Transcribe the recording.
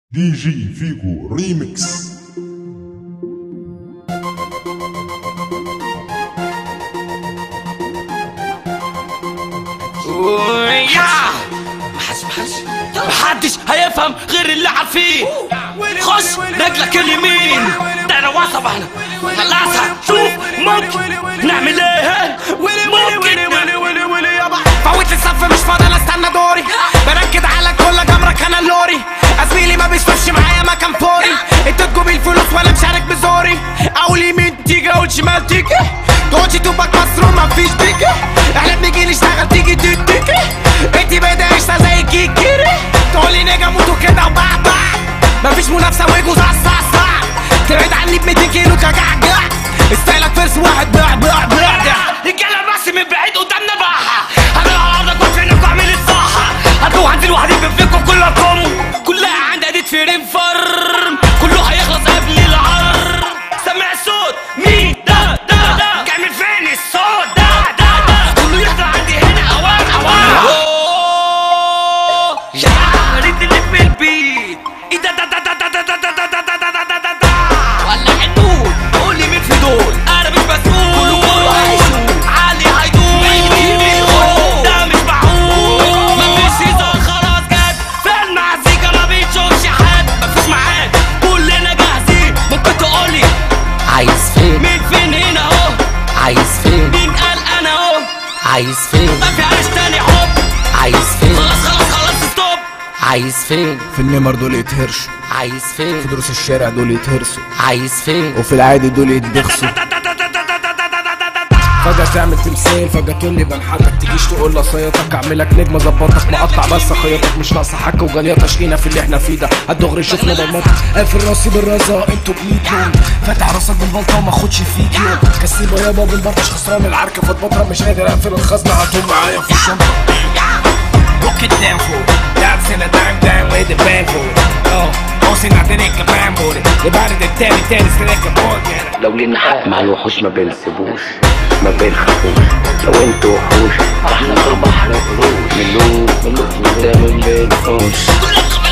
دي جي فيجو ريميكس يا محدش محدش هيفهم غير اللي عارفين خش رجلك اليمين ده انا واثق احنا خلصها شوف ممكن نعمل ايه ممكن فوت لي الصف مش فاضل استنى دوري بركز على كل جمرك انا اللوري زميلي ما بيشوفش معايا مكان فوري انتوا تجيبوا الفلوس وانا مشارك بزوري اول يمين تيجي اول شمال تيجي تقولش توبك مصر وما فيش بيكي احنا بنيجي نشتغل تيجي تديكي انتي بدايشة زي كيكيري تقولي نيجا موتوا كده وبع بع مفيش منافسة ويجوا صع صع صع تبعد عني ب 200 كيلو كجعجع ستايلك فيرس واحد بع بع بع رجاله بس من بعيد قدامنا بقى هنلعب عرضك وفينك واعمل الصح هتروح عند الواحد فيكم كلكم كلها عند اديت في رينفرم كله هيخلص قبل العر سمع الصوت مين ده ده ده جاي من فين الصوت ده ده ده كله يحضر عندي هنا اوان اوان يا ريت اللي في البيت ايه ده ده ده ده ده ده ده ده ده ده ده ده ده ده ولع النور قول لي مين في دول انا مش مسؤول كله هيشوف علي هيدور ده مش معقول مفيش هزار خلاص جد في المزيكا ما بيشوفش حد مفيش معاد كلنا جاهزين ممكن تقولي عايز فين مين فين هنا اهو عايز فين مين قال انا اهو عايز فين ما في عرش تاني حب عايز فين خلاص خلاص خلاص ستوب عايز فين في النمر دول يتهرشوا عايز فين في دروس الشارع دول يتهرسوا عايز فين وفي العادي دول يتبخسوا فجأة تعمل تمثال فجأة تقول لي بنحتك تجيش تقول لي صيتك اعملك نجمة ظبطك مقطع بس خيطك مش ناقصة حكة وجليطة شقينا في اللي احنا فيه ده هتدغري شفنا ضمتك قافل راسي بالرزا انتوا بإيدكم فاتح راسك بالبلطة وما اخدش فيك يوم كسيبة يابا بالبرطش خسران العركة فاتبطرة مش قادر اقفل الخزنة هاتهم معايا في الشنطة Look at them fool That's in a dime dime with the band fool Oh Bossing out the neck of bamboo The body the teddy teddy select a boy لو لينا حق مع الوحوش ما بنسيبوش ما بنخافوش لو انتوا وحوش احنا اربع قروش ملوك ملوك قدام ما بنقوش كلكم